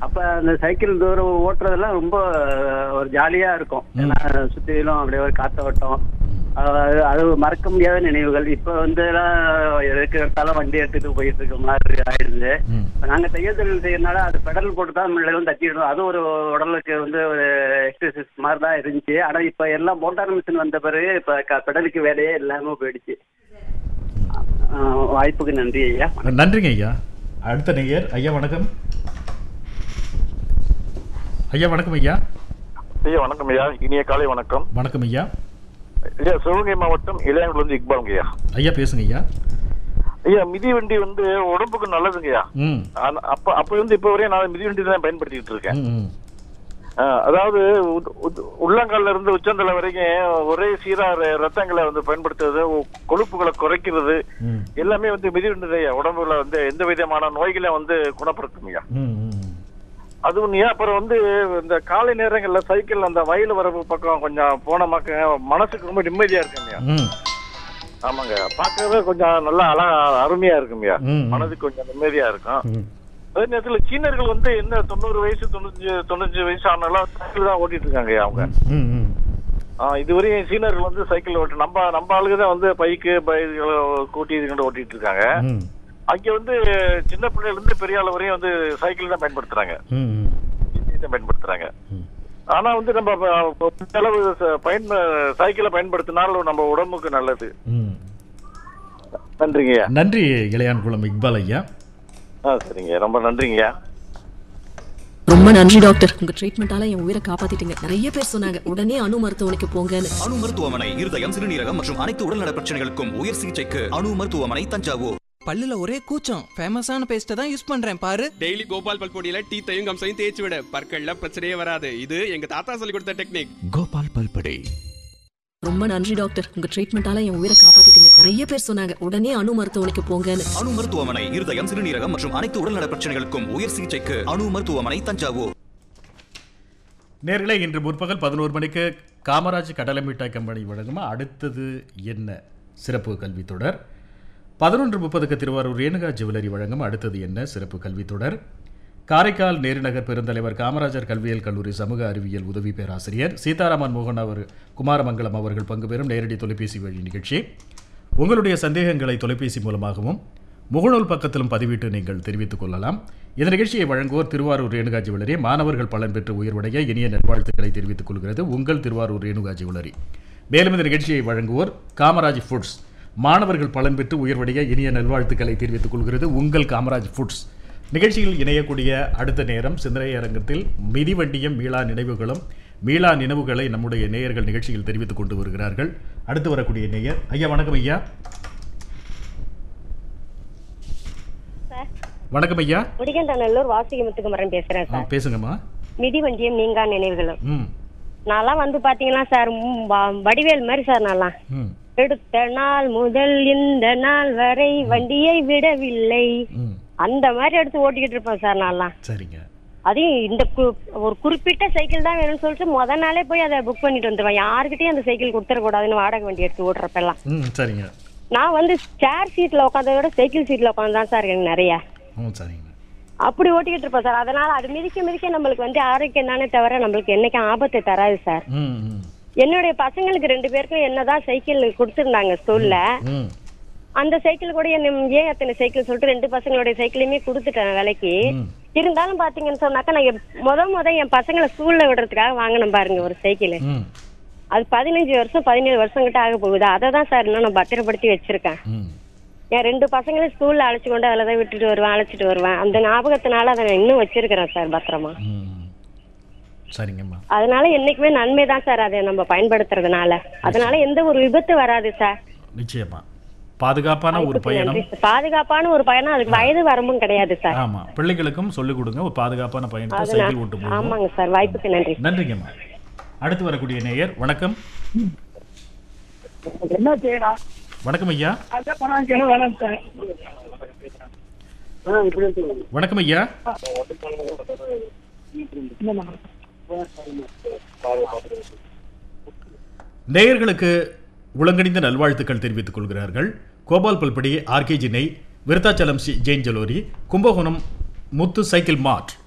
அப்ப அந்த சைக்கிள் தூரம் ஓட்டுறதெல்லாம் ரொம்ப ஒரு ஜாலியா இருக்கும் ஏன்னா சுத்திலும் அப்படியே ஒரு காத்தோட்டம் அது அது மறக்க முடியாத நினைவுகள் இப்ப வந்து எல்லாம் எதுக்கு எடுத்தாலும் வண்டி எடுத்துட்டு போயிட்டு இருக்க மாதிரி ஆயிடுது ம் இப்ப நாங்க தையல் தொழில் செய்யறதுனால அது பெடல் போட்டு தான் முன்னாடி தட்டிடணும் அது ஒரு உடலுக்கு வந்து ஒரு எக்ஸசைஸ் மாதிரி தான் இருந்துச்சு ஆனா இப்ப எல்லாம் மோட்டார் மிஷின் வந்த பிறகு இப்ப க- பெடலுக்கு வேலையே இல்லாம போயிடுச்சு ஆஹ் வாய்ப்புக்கு நன்றி ஐயா நன்றிங்க ஐயா அடுத்த நேயர் ஐயா வணக்கம் ஐயா வணக்கம் ஐயா ஐயா வணக்கம் ஐயா இனிய காலை வணக்கம் வணக்கம் ஐயா ஐயா சிவகங்கை மாவட்டம் இளையாங்குளம் வந்து இக்பாலுங்க ஐயா ஐயா பேசுங்க ஐயா ஐயா மிதி வண்டி வந்து உடம்புக்கு நல்லதுங்க ஐயா ம் ஆனா, அப்ப அப்ப இருந்து இப்ப வரையும் நான் மிதி வண்டி தான் பயன்படுத்திட்டு இருக்கேன் ம், ம் ஆ, அதாவது உத்- உத்- உள்ளங்கால்ல இருந்து உச்சந்தலை வரைக்கும் ஒரே சீரா ர- ரத்தங்களை வந்து பயன்படுத்துறது ஒ- கொழுப்புகளை குறைக்கிறது ம் எல்லாமே வந்து மிதி வண்டி ஐயா உடம்புல வந்து எந்த விதமான நோய்களை வந்து குணப்படுத்தும் ஐயா ம் ம் அது ஒண்ணு அப்புறம் வந்து இந்த காலை நேரங்கள்ல சைக்கிள் அந்த வயல் வரப்பு பக்கம் கொஞ்சம் போனமாக்க மனசுக்கு ரொம்ப நிம்மதியா இருக்குங்கய்யா ம் ஆமாங்க பார்க்கவே கொஞ்சம் நல்லா அழகா அருமையா இருக்குங்கய்யா ம். மனதுக்கு கொஞ்சம் நிம்மதியா இருக்கும் ம் அதே நேரத்துல சீனர்கள் வந்து என்ன தொண்ணூறு வயசு தொண்ணூத்தஞ்சு தொண்ணூத்தஞ்சு வயசு ஆனாலும் சைக்கிள் தான் ஓட்டிட்டு இருக்காங்க அவங்க ம் ம் ஆஹ் இதுவரையும் சீனர்கள் வந்து சைக்கிள் ஓட்டு நம்ம நம்ம ஆளுங்க தான் வந்து பைக்கு பைக்குகளை கூட்டி இதுக்கிட்ட ஓட்டிட்டு இருக்காங்க ம் அங்க வந்து சின்ன பிள்ளைல இருந்து பெரிய ஆள் வரையும் வந்து சைக்கிள் தான் பயன்படுத்துறாங்க ம் ம் தான் பயன்படுத்துறாங்க ம் ஆனா வந்து நம்ம ப- ப- அளவு ச- பயன் சைக்கிளை பயன்படுத்தினாலும் நம்ம உடம்புக்கு நல்லது ம் நன்றிங்கய்யா நன்றி இளையான்குளம் இக்பால் ஐயா ஆ சரிங்க ரொம்ப நன்றிங்கய்யா ரொம்ப நன்றி டாக்டர் உங்க ட்ரீட்மெண்டால என் உயிரை காப்பாத்திட்டீங்க நிறைய பேர் சொன்னாங்க உடனே அணு மருத்துவமனைக்கு போங்கன்னு அணு மருத்துவமனை இருதயம் சிறுநீரகம் மற்றும் அனைத்து உடல்நல பிரச்சனைகளுக்கும் உயர் சிகிச்சைக்கு அணு மருத்துவமனை தஞ்சாவூர் பல்லுல ஒரே கூச்சம் ஃபேமஸான பேஸ்ட்டை தான் யூஸ் பண்றேன் பாரு டெய்லி கோபால் பல்பொடியில டீத்தையும் கம்சையும் தேய்ச்சி விட பற்கள்ல பிரச்சனையே வராது இது எங்க தாத்தா சொல்லி கொடுத்த டெக்னிக் கோபால் பல்படை ரொம்ப நன்றி டாக்டர் உங்க ட்ரீட்மெண்டால என் உயிரை காப்பாத்திட்டீங்க நிறைய பேர் சொன்னாங்க உடனே அணு மருத்துவமனைக்கு போங்கன்னு அணு மருத்துவமனை இருதயம் சிறுநீரகம் மற்றும் அனைத்து உடல்நல பிரச்சனைகளுக்கும் உயர் சிகிச்சைக்கு அணு மருத்துவமனை தஞ்சாவூர் நேர்களே இன்று முற்பகல் பதினோரு மணிக்கு காமராஜ் கடலை மிட்டாய் கம்பெனி வழங்குமா அடுத்தது என்ன சிறப்பு கல்வித் தொடர் பதினொன்று முப்பதுக்கு திருவாரூர் ரேணுகா ஜுவல்லரி வழங்கும் அடுத்தது என்ன சிறப்பு கல்வித் தொடர் காரைக்கால் நேருநகர் பெருந்தலைவர் காமராஜர் கல்வியியல் கல்லூரி சமூக அறிவியல் உதவி பேராசிரியர் சீதாராமன் மோகன் அவர் குமாரமங்கலம் அவர்கள் பங்கு பெறும் நேரடி தொலைபேசி வழி நிகழ்ச்சி உங்களுடைய சந்தேகங்களை தொலைபேசி மூலமாகவும் முகநூல் பக்கத்திலும் பதிவிட்டு நீங்கள் தெரிவித்துக் கொள்ளலாம் இந்த நிகழ்ச்சியை வழங்குவோர் திருவாரூர் ரேணுகா ஜுவல்லரி மாணவர்கள் பலன் பெற்று உயர்வடைய இனிய நல்வாழ்த்துக்களை தெரிவித்துக் கொள்கிறது உங்கள் திருவாரூர் ரேணுகா ஜுவல்லரி மேலும் இந்த நிகழ்ச்சியை வழங்குவோர் காமராஜ் ஃபுட்ஸ் மாணவர்கள் பலன் பெற்று உயர்வடைய இனிய நல்வாழ்த்துக்களை தெரிவித்துக் கொள்கிறது உங்கள் காமராஜ் ஃபுட்ஸ் நிகழ்ச்சியில் இணையக்கூடிய அடுத்த நேரம் சிந்தனை அரங்கத்தில் மிதிவண்டியும் மீளா நினைவுகளும் மீளா நினைவுகளை நம்முடைய நேயர்கள் நிகழ்ச்சியில் தெரிவித்துக் கொண்டு வருகிறார்கள் அடுத்து வரக்கூடிய நேயர் ஐயா வணக்கம் ஐயா சார் வணக்கம் ஐயா முடிகண்டநல்லூர் வாசிக முத்துக்குமரன் பேசுறேன் ஆ சார் பேசுங்கம்மா மிதிவண்டியும் நீங்கா நினைவுகளும் ம் நான்லாம் வந்து பாத்தீங்கன்னா சார் ம், வ- வடிவேல் மாதிரி சார் நான்லாம் ம் எடுத்த நாள் முதல் இந்த நாள் வரை வண்டியை விடவில்லை ம் அந்த மாதிரி எடுத்து ஓட்டிக்கிட்டு இருப்பேன் சார் நான்லாம் சரிங்க அதையும் இந்த கு- ஒரு குறிப்பிட்ட சைக்கிள் தான் வேணும்னு சொல்லிட்டு முத நாளே போய் அதை புக் பண்ணிட்டு வந்துருவேன் யாருக்கிட்டையும் அந்த சைக்கிள் கொடுத்துடக்கூடாதுன்னு வாடகை வண்டி எடுத்து ஓட்டுறப்பெல்லாம் ம் சரிங்க நான் வந்து சேர் சீட்ல உட்காந்தத விட சைக்கிள் சீட்ல உட்காந்து தான் சார் எனக்கு நிறைய ம் சரிங்க அப்படி ஓட்டிக்கிட்டு இருப்போம் சார் அதனால அது மிதிக்க மிதிக்க நம்மளுக்கு வந்து ஆரோக்கியம் தானே தவிர நம்மளுக்கு என்னைக்கும் ஆபத்து தராது சார் ம் ம் என்னுடைய பசங்களுக்கு ரெண்டு பேருக்கும் என்னதான் சைக்கிள் கொடுத்துருந்தாங்க ஸ்கூல்ல ம் அந்த சைக்கிள் கூட என்ன ஏன் அத்தனை சைக்கிள் சொல்லிட்டு ரெண்டு பசங்களுடைய சைக்கிளையுமே கொடுத்துட்டேன் விலைக்கு ம். இருந்தாலும் பாத்தீங்கன்னு சொன்னாக்கா நான் எப்- முத முத என் பசங்களை ஸ்கூல்ல விடுறதுக்காக வாங்கினேன் பாருங்க ஒரு சைக்கிள் ம் அது பதினஞ்சு வருஷம் பதினேழு வருஷம் கிட்ட ஆக போகுது அதை தான் சார் இன்னும் நான் பத்திரப்படுத்தி வச்சிருக்கேன் ம் என் ரெண்டு பசங்களையும் ஸ்கூல்ல அழைச்சு கொண்டு அதில் தான் விட்டுட்டு வருவேன் அழைச்சிட்டு வருவேன் அந்த ஞாபகத்தினால அதை நான் இன்னும் வச்சிருக்கிறேன் சார் பத்திரமா ம் சரிங்கம்மா அதனால என்னைக்குமே நன்மை தான் சார் அதை நம்ம பயன்படுத்துறதுனால அதனால எந்த ஒரு விபத்து வராது சார் நிச்சயமா பாதுகாப்பான ஒரு பயணம் நன்றி சார். பாதுகாப்பான ஒரு பயணம் அதுக்கு வயது வரம்பும் கிடையாது சார் ஆமா பிள்ளைகளுக்கும் சொல்லிக் கொடுங்க ஒரு பாதுகாப்பான பயணத்தை அதனால சைக்கிள் ஓட்டும் போது ஆமாங்க சார் வாய்ப்புக்கு நன்றி நன்றிங்கம்மா அடுத்து வரக்கூடிய நேயர் வணக்கம் என்ன செய்யலாம் வணக்கம் ஐயா அதான் பணம் கிணறு வேணாம் சார் வணக்கம் ஐயா நேயர்களுக்கு உலங்கணிந்த நல்வாழ்த்துக்கள் தெரிவித்துக் கொள்கிறார்கள் கோபால் பல்படி ஆர்கேஜி நெய் விருத்தாச்சலம் சி- ஜெயின் ஜலோரி கும்பகோணம் முத்து சைக்கிள் மார்ட்